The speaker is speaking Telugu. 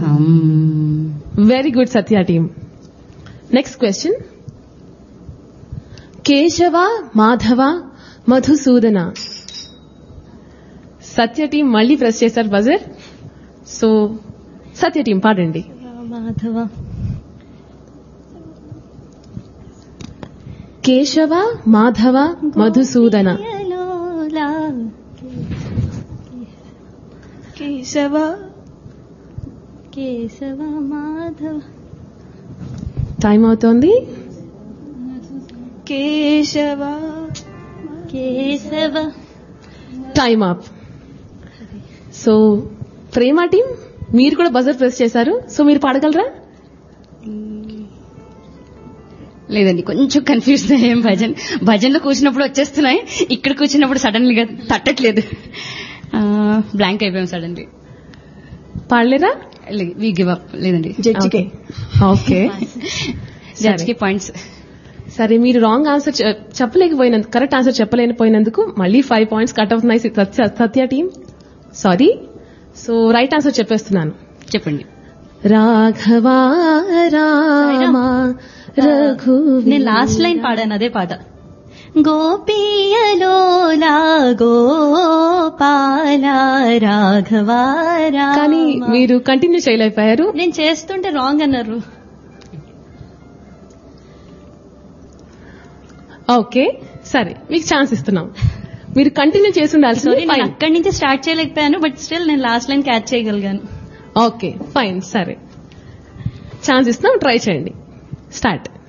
విరహం very good Satya team next question Keshava Madhava Madhusudana Satya team మళ్ళీ ప్రెస్ చేశారు బజర్ సో సత్య టీం పాడండి మాధవ కేశవ మాధవ మధుసూదన గోపియలోలా. కేశవ కేశవ మాధవ టైం అవుతోంది Keshava Keshava time up so Prema team మీరు కూడా బజర్ ప్రెస్ చేశారు సో మీరు పాడగలరా లేదండి కొంచెం కన్ఫ్యూజ్ అయ్యాం భజన్ భజన్లో కూర్చున్నప్పుడు వచ్చేస్తున్నాయి ఇక్కడ కూర్చున్నప్పుడు సడన్లీగా తట్టట్లేదు బ్లాంక్ అయిపోయాం సడన్లీ పాడలేరా వి గివ్ అప్ లేదండి జడ్జికి ఓకే జడ్జ్ కి పాయింట్స్ సరే మీరు రాంగ్ ఆన్సర్ చెప్పలేకపోయినందుకు కరెక్ట్ ఆన్సర్ చెప్పలేకపోయినందుకు మళ్ళీ ఫైవ్ పాయింట్స్ కట్ అవుతున్నాయి Satya Satya team sorry so right answer చెప్పేస్తున్నాను చెప్పండి రాఘవా రామ రఘు నేను లాస్ట్ లైన్ పాడాను అదే పాట గోపియలోలా గోపాల రాఘవా రామ. కానీ మీరు కంటిన్యూ చేయలేకపోయారు నేను చేస్తుంటే రాంగ్ అన్నారు ఓకే సరే మీకు ఛాన్స్ ఇస్తున్నాం మీరు కంటిన్యూ చేసి ఉండాల్సింది సారీ నేను ఫైన్ అక్కడి నుంచి స్టార్ట్ చేయలేకపోయాను బట్ స్టిల్ నేను లాస్ట్ లైన్ క్యాచ్ చేయగలిగాను ఓకే ఫైన్ సరే ఛాన్స్ ఇస్తున్నాం ట్రై చేయండి స్టార్ట్